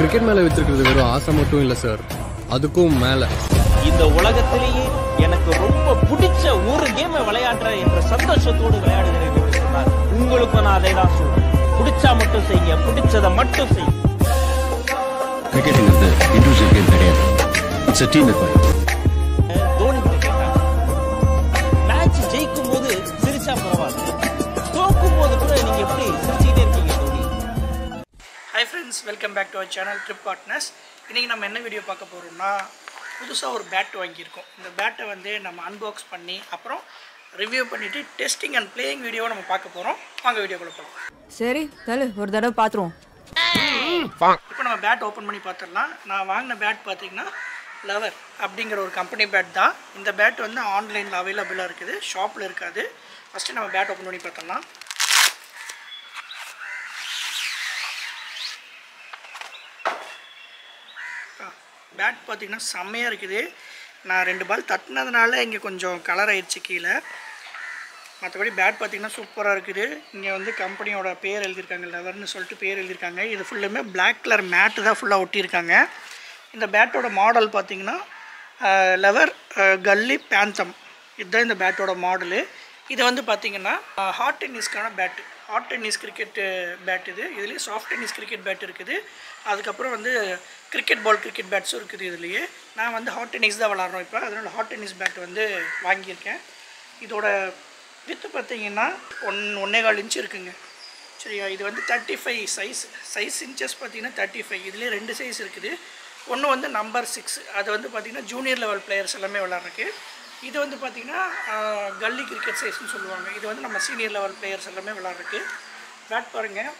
Cricket மேல வச்சிருக்கிறது வெறும் ஆசை மட்டும் இல்ல சார் அதுக்கும் மேல இந்த உலகத்திலேயே எனக்கு ரொம்ப பிடிச்ச ஒரு கேமை விளையாடுற என்ற சந்தோஷத்தோடு விளையாடுகிறேன் என்று சொன்னார் உங்களுக்கும் நான் அதை தான் சொல்றேன் பிடிச்சா மட்டும் செய்யுங்க பிடிச்சதை மட்டும் செய்யுங்க கிரிக்கெட்டுங்கிறது இண்டிவிஜுவல் கேம் கிடையாது it's a team effort Dhoni கிட்ட கேட்டாங்க மேட்ச் ஜெயிக்கும் போது சிரிச்சா பரவாயில்ல தோக்கும் போது கூட நீங்க எப்படி சிரிச்சுக்கிட்டே இருக்கீங்க Dhoni hi friends welcome back to our channel trip partners இன்றைக்கி நம்ம என்ன வீடியோ பார்க்க போகிறோம்னா புதுசாக ஒரு பேட் வாங்கியிருக்கோம் இந்த பேட்டை வந்து நம்ம அன்பாக்ஸ் பண்ணி அப்புறம் ரிவ்யூ பண்ணிவிட்டு டெஸ்டிங் அண்ட் பிளேயிங் வீடியோவை நம்ம பார்க்க போகிறோம் வாங்க வீடியோக்குள்ள போகலாம் சரி தலை ஒரு தடவை பார்த்துருவோம் இப்போ நம்ம பேட் ஓப்பன் பண்ணி பார்த்துடலாம் நான் வாங்கின பேட் பார்த்தீங்கன்னா லவர் அப்படிங்கிற ஒரு கம்பெனி பேட் தான் இந்த பேட் வந்து ஆன்லைனில் அவைலபிளாக இருக்குது ஷாப்பில் இருக்காது ஃபஸ்ட்டு நம்ம பேட் ஓப்பன் பண்ணி பார்த்துடலாம் பேட் பார்த்தீங்கன்னா செம்மையாக இருக்குது நான் ரெண்டு பால் தட்டினதுனால இங்கே கொஞ்சம் கலர் ஆயிடுச்சு கீழே மற்றபடி பேட் பார்த்தீங்கன்னா சூப்பராக இருக்குது இங்கே வந்து கம்பெனியோட பேர் எழுதியிருக்காங்க லெவர்னு சொல்லிட்டு பேர் எழுதியிருக்காங்க இது ஃபுல்லுமே பிளாக் கலர் மேட்டு தான் ஃபுல்லாக ஒட்டியிருக்காங்க இந்த பேட்டோட மாடல் பார்த்தீங்கன்னா லெவர் கல்லி பேந்தம் இதுதான் இந்த பேட்டோட மாடலு இது வந்து பார்த்தீங்கன்னா ஹாட் டென்னிஸ்க்கான bat hot tennis cricket bat இது இதுலேயே சாஃப்ட் டென்னிஸ் கிரிக்கெட் பேட் இருக்குது அதுக்கப்புறம் வந்து கிரிக்கெட் பால் கிரிக்கெட் பேட்ஸும் இருக்குது இதுலேயே நான் வந்து ஹாட் டென்னிஸ் தான் விளாட்றோம் இப்போ அதனால் ஹாட் டென்னிஸ் பேட் வந்து வாங்கியிருக்கேன் இதோட வித்து பார்த்தீங்கன்னா ஒன் ஒன்னே கால் இன்ச் இருக்குங்க சரியா இது வந்து thirty five size size inches பார்த்தீங்கன்னா தேர்ட்டி ஃபைவ் இதுலேயே ரெண்டு சைஸ் இருக்குது ஒன்று வந்து நம்பர் சிக்ஸ் அது வந்து பார்த்திங்கன்னா ஜூனியர் லெவல் பிளேயர்ஸ் எல்லாமே விளாட்றக்கு இது வந்து பார்த்திங்கன்னா கல்லி கிரிக்கெட் சைஸ்னு சொல்லுவாங்க இது வந்து நம்ம சீனியர் லெவல் பிளேயர்ஸ் எல்லாமே விளாட்றக்கு பேட் பாருங்கள்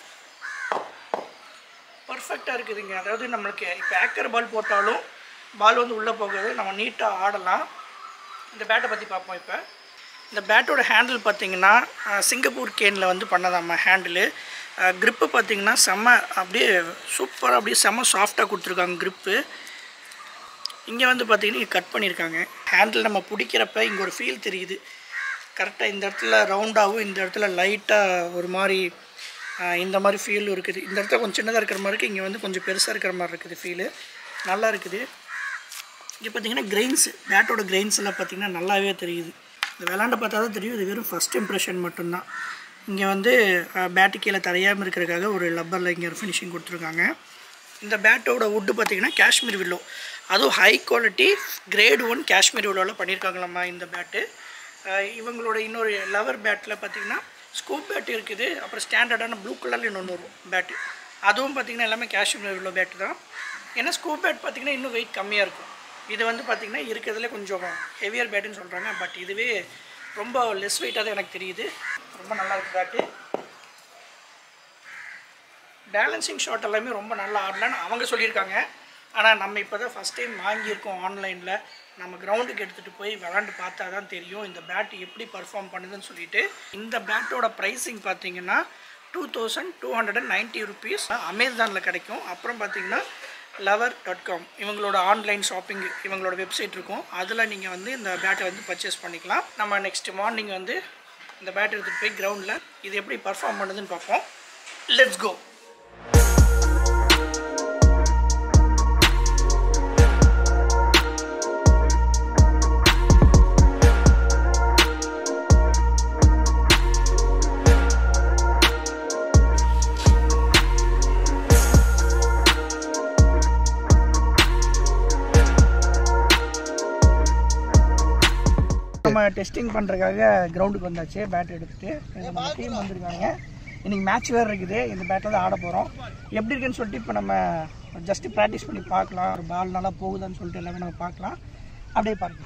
பர்ஃபெக்டாக இருக்குதுங்க அதாவது நம்மளுக்கு இப்போ ஏக்கர் பால் போட்டாலும் பால் வந்து உள்ளே போகாது நம்ம நீட்டாக ஆடலாம் இந்த பேட்டை பற்றி பார்ப்போம் இப்போ இந்த பேட்டோட ஹேண்டில் பார்த்தீங்கன்னா அஹ், சிங்கப்பூர் கேனில் வந்து பண்ணதாம்மா ஹேண்டிலு க்ரிப்பு பார்த்தீங்கன்னா செம்ம அப்படியே சூப்பராக அப்படியே செம்ம சாஃப்டாக கொடுத்துருக்காங்க க்ரிப்பு இங்கே வந்து பார்த்தீங்கன்னா இங்கே கட் பண்ணியிருக்காங்க ஹேண்டில் நம்ம பிடிக்கிறப்ப இங்கே ஒரு ஃபீல் தெரியுது கரெக்டாக இந்த இடத்துல ரவுண்டாகவும் இந்த இடத்துல லைட்டாக ஒரு மாதிரி அஹ், இந்த மாதிரி ஃபீல் இருக்குது இந்த இடத்துல கொஞ்சம் சின்னதாக இருக்கிற மாதிரி இருக்குது இங்கே வந்து கொஞ்சம் பெருசாக இருக்கிற மாதிரி இருக்குது ஃபீலு நல்லா இருக்குது இங்கே பார்த்தீங்கன்னா கிரெயின்ஸ் பேட்டோட கிரெயின்ஸ் எல்லாம் பார்த்தீங்கன்னா நல்லாவே தெரியுது இந்த விளாண்ட பார்த்தா தான் தெரியும் இது வெறும் ஃபஸ்ட் இம்ப்ரெஷன் மட்டும்தான் இங்கே வந்து பேட்டு கீழே தரையாமல் இருக்கிறதுக்காக ஒரு லப்பரில் இங்கே ஒரு ஃபினிஷிங் கொடுத்துருக்காங்க இந்த பேட்டோட வுட்டு பார்த்தீங்கன்னா காஷ்மீர் வில்லோ அதுவும் high quality grade one Kashmir வில்லோவில் பண்ணியிருக்காங்களாம்மா இந்த பேட்டு இவங்களோட இன்னொரு லவர் பேட்டில் பார்த்தீங்கன்னா ஸ்கூப் பேட் இருக்குது அப்புறம் ஸ்டாண்டர்டான ப்ளூ கலரில் இன்னொன்று வரும் பேட்டு அதுவும் பார்த்தீங்கன்னா எல்லாமே காஷ்மீர் வில்லோ பேட்டு தான் ஏன்னா ஸ்கூப் பேட் பார்த்தீங்கன்னா இன்னும் வெயிட் கம்மியாக இருக்கும் இது வந்து பார்த்திங்கன்னா இருக்கிறதுல கொஞ்சம் ஹெவியர் பேட்டுன்னு சொல்கிறாங்க பட் இதுவே ரொம்ப லெஸ் வெயிட்டாக தான் எனக்கு தெரியுது ரொம்ப நல்லா இருக்கு பேட்டு பேலன்சிங் ஷாட் எல்லாமே ரொம்ப நல்லா ஆடலான்னு அவங்க சொல்லியிருக்காங்க ஆனால் நம்ம இப்போ தான் ஃபஸ்ட் டைம் வாங்கியிருக்கோம் ஆன்லைனில் நம்ம கிரவுண்டுக்கு எடுத்துகிட்டு போய் விளாண்டு பார்த்தா தான் தெரியும் இந்த பேட் எப்படி பர்ஃபார்ம் பண்ணுதுன்னு சொல்லிட்டு இந்த பேட்டோட ப்ரைஸிங் பார்த்தீங்கன்னா two thousand two hundred and ninety rupees அமேசானில் கிடைக்கும் அப்புறம் பார்த்தீங்கன்னா லவர் டாட் காம் இவங்களோட ஆன்லைன் ஷாப்பிங் இவங்களோட வெப்சைட் இருக்கும் அதில் நீங்கள் வந்து இந்த பேட்டை வந்து பர்ச்சேஸ் பண்ணிக்கலாம் நம்ம நெக்ஸ்ட் மார்னிங் வந்து இந்த பேட் எடுத்துகிட்டு போய் கிரவுண்டில் இது எப்படி பர்ஃபார்ம் பண்ணுதுன்னு பார்ப்போம் லெட்ஸ் கோ நம்ம டெஸ்டிங் பண்ணுறதுக்காக கிரவுண்டுக்கு வந்தாச்சு பேட் எடுத்துட்டு நம்ம டீம் வந்திருக்காங்க இன்னைக்கு மேட்ச் வேறு இருக்குது இந்த பேட்டில் தான் ஆட போகிறோம் எப்படி இருக்குன்னு சொல்லிட்டு இப்போ நம்ம ஜஸ்ட் ப்ராக்டிஸ் பண்ணி பார்க்கலாம் ஒரு பால் நல்லா போகுதான்னு சொல்லிட்டு எல்லாமே நம்ம பார்க்கலாம் அப்படியே பாருங்க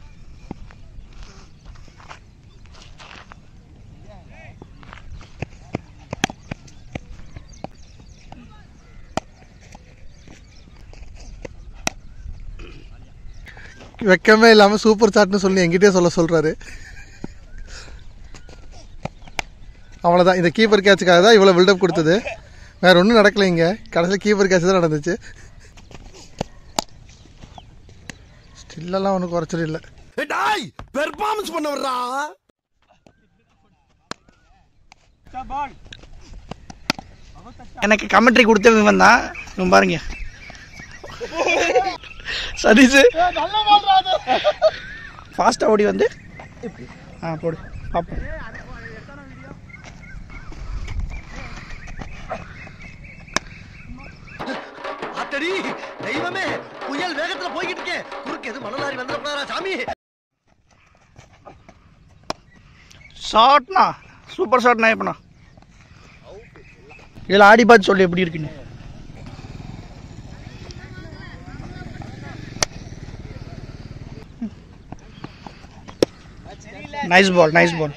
வெக்கமே இல்லாம சூப்பர் சாட்னு சொல்லி என்கிட்டயே சொல்ல சொல்றாரு அவ்வளோதான் இந்த கீப்பர் கேட்சுக்காக தான் இவ்வளோ பில்டப் கொடுத்தது வேற ஒன்றும் நடக்கல இங்க கடைசியில் கீப்பர் கேட்ச் தான் நடந்துச்சு ஸ்டில்லெல்லாம் ஒன்றும் குறைச்சல் இல்லை டாய் பெர்ஃபார்மன்ஸ் பண்ண வர்றா எனக்கு கமெண்ட்ரி கொடுத்தவன் இவன் தான் இவன் பாருங்க சதீஷ் ஃபாஸ்ட்டாக ஓடி வந்து ஆ போடு பார்ப்போம் ஆத்தடி தெய்வமே புயல் வேகத்துல போய்கிட்டு இருக்கேன் குறுக்கு எது மணலாரி வந்துடக்கூடாதா சாமி ஷார்ட்ண்ணா சூப்பர் ஷார்ட்ண்ணா எப்பண்ணா இதில் ஆடி பார்த்து சொல்லு எப்படி இருக்குன்னு நைஸ் பால் நைஸ் பால்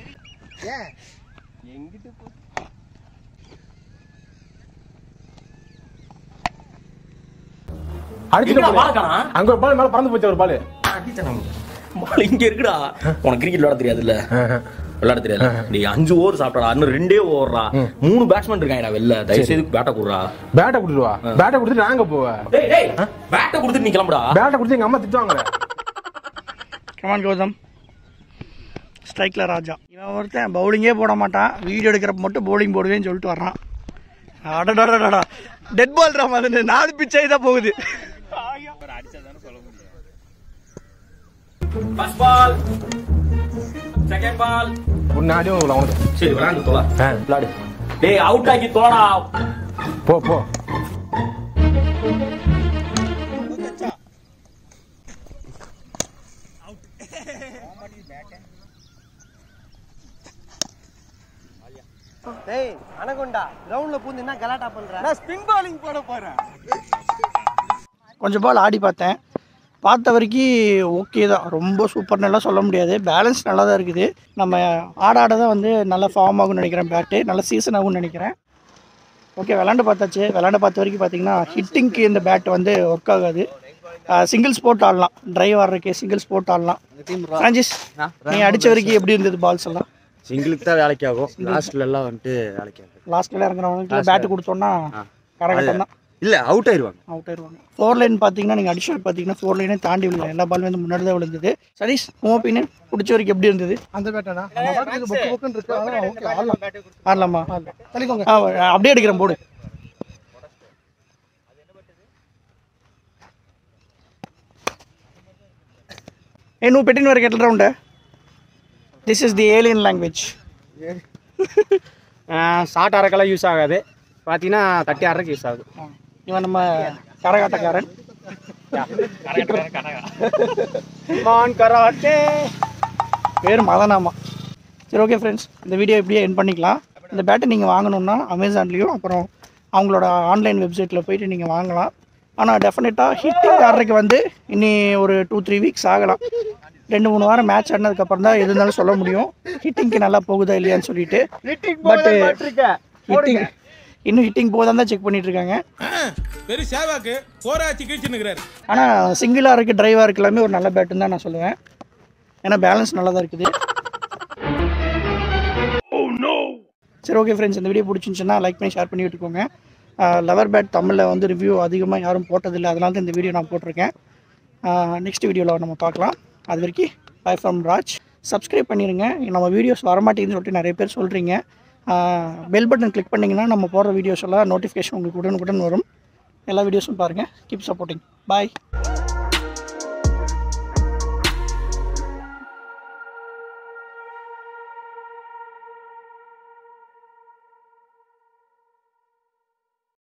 அங்க ஒரு பால் மேல பறந்து போச்சு ஒரு பால் பால் இங்க இருக்குடா உனக்கு கிரிக்கெட் விளையாட தெரியாதுல்ல விளையாட தெரியாது நீ அஞ்சு ஓவர் சாப்பிட்டா இன்னும் ரெண்டே ஓவர்ரா மூணு பேட்ஸ்மேன் இருக்காங்கடா வெளில தயவு செய்து பேட்டை கொடுறா பேட்டை கொடுத்துருவா பேட்டை கொடுத்துட்டு நாங்க போவ டேய் டேய் பேட்டை கொடுத்துட்டு நீ கிளம்புடா பேட்டை கொடுத்து எங்க அம்மா திட்டுவாங்க கமான் கௌதம் ஸ்ட்ரைக்கில் ராஜா இவன் ஒருத்தன் பவுலிங்கே போட மாட்டான் வீடியோ எடுக்கிறப்ப மட்டும் பவுலிங் போடுவேன்னு சொல்லிட்டு வர்றான் அடடடடடா டெட் பால் ராம் அது நாலு பிச்சை தான் போகுது ஃபர்ஸ்ட் பால் செகண்ட் பால் முன்னாடியும் உள்ள உனக்கு சரி விளையாண்டு தொலை ஆ. விளையாடு டேய் அவுட் ஆக்கி தொலைடா போ போ டேய் அனகொண்டா கிரவுண்ட்ல பூந்து என்ன கலாட்டா பண்ற நான் ஸ்பின் பவுலிங் போட போறேன் கொஞ்சம் பால் ஆடி பார்த்தேன் பார்த்த வரைக்கும் ஓகே தான் ரொம்ப சூப்பர் நல்லா சொல்ல முடியாது பேலன்ஸ் நல்லா தான் இருக்குது நம்ம ஆட ஆட தான் வந்து நல்ல ஃபார்ம் ஆகும்னு நினைக்கிறேன் பேட்டு நல்ல சீசன் ஆகும்னு நினைக்கிறேன் ஓகே விளாண்டு பார்த்தாச்சு விளாண்டு பார்த்த வரைக்கும் பார்த்தீங்கன்னா ஹிட்டிங்க்கு இந்த பேட் வந்து ஒர்க் ஆகாது சிங்கிள்ஸ் போட்டு ஆடலாம் டிரைவ் ஆடுறதுக்கு சிங்கிள்ஸ் போட்டு ஆடலாம் ஃப்ரான்சிஸ் நீ அடித்த வரைக்கும் எப்படி இருந்தது பால்ஸ் எல்லாம் சிங்கிளுக்கு தான் வேலைக்கு ஆகும் லாஸ்ட்ல எல்லாம் வந்துட்டு வேலைக்கு ஆகும் லாஸ்ட்டில் இறங்குறவங்களுக்கு பேட்டு கொடுத்தோன்னா கரகட்டம் தான் இல்ல அவுட் ஆயிருவாங்க அவுட் ஆயிடுவாங்க ஃபோர் லைன் பார்த்தீங்கன்னா நீங்கள் அடிஷனல் பார்த்தீங்கன்னா ஃபோர் லைனே தாண்டி விழுங்க எல்லா பாலுமே வந்து முன்னாடி தான் விழுந்தது சதீஷ் உன் ஒப்பீனியன் பிடிச்ச வரைக்கும் எப்படி இருந்தது அந்த பேட்டானா பொக்கு பொக்குன்னு இருக்கு ஆனால் ஓகே ஆடலாம் ஆடலாமா தள்ளிக்கோங்க ஆ அப்படியே எடுக்கிறேன் போடு ఏ నువ్వు పెట్టిన వరకు ఎట్లా ఉండే this is the alien language short அரைக்கெல்லாம் யூஸ் ஆகாது பார்த்தீங்கன்னா தட்டி அரைக்கு யூஸ் ஆகுது இவன் நம்ம கரகாட்டக்காரன் மான் கராட்டே பேர் மதனாமா சரி ஓகே ஃப்ரெண்ட்ஸ் இந்த வீடியோ இப்படியே என் பண்ணிக்கலாம் இந்த பேட்டை நீங்கள் வாங்கணுன்னா அமேசான்லேயும் அப்புறம் அவங்களோட ஆன்லைன் வெப்சைட்டில் போயிட்டு நீங்கள் வாங்கலாம் ஆனால் டெஃபினட்டாக ஹிட்டிங் ஆடுறதுக்கு வந்து இனி ஒரு டூ த்ரீ வீக்ஸ் ஆகலாம் ரெண்டு மூணு வாரம் மேட்ச் ஆடினதுக்கப்புறம் தான் எது இருந்தாலும் சொல்ல முடியும் ஹிட்டிங்க்கு நல்லா போகுதா இல்லையான்னு சொல்லிட்டு பட் ஹிட்டிங் இன்னும் ஹிட்டிங் போதான் தான் செக் பண்ணிட்டு இருக்காங்க பெரிய சேவாக்கு போராச்சி கிழிச்சுன்னு ஆனால் சிங்கிளாக இருக்குது டிரைவாக இருக்கு எல்லாமே ஒரு நல்ல பேட்டுன்னு தான் நான் சொல்லுவேன் ஏன்னா பேலன்ஸ் நல்லா தான் இருக்குது சரி ஓகே ஃப்ரெண்ட்ஸ் இந்த வீடியோ பிடிச்சிருந்துச்சுன்னா லைக் பண்ணி ஷேர் பண்ணி விட்டுக்கோங்க லவர் பேட் தமிழில் வந்து ரிவ்யூ அதிகமாக யாரும் போட்டதில்லை அதனால தான் இந்த வீடியோ நான் போட்டிருக்கேன் நெக்ஸ்ட் வீடியோவில் நம்ம பார்க்கலாம் அது வரைக்கும் பை ஃப்ரம் ராஜ் சப்ஸ்கிரைப் பண்ணிடுங்க நம்ம வீடியோஸ் வரமாட்டேங்குதுன்னு சொல்லிட்டு நிறைய பேர் சொல்கிறீங்க பெல் பட்டன் கிளிக் பண்ணிங்கன்னா நம்ம போடுற வீடியோஸ் எல்லாம் நோட்டிஃபிகேஷன் உங்களுக்கு உடனுக்குடன் வரும் எல்லா வீடியோஸும் பாருங்கள் கீப் சப்போர்ட்டிங் பாய்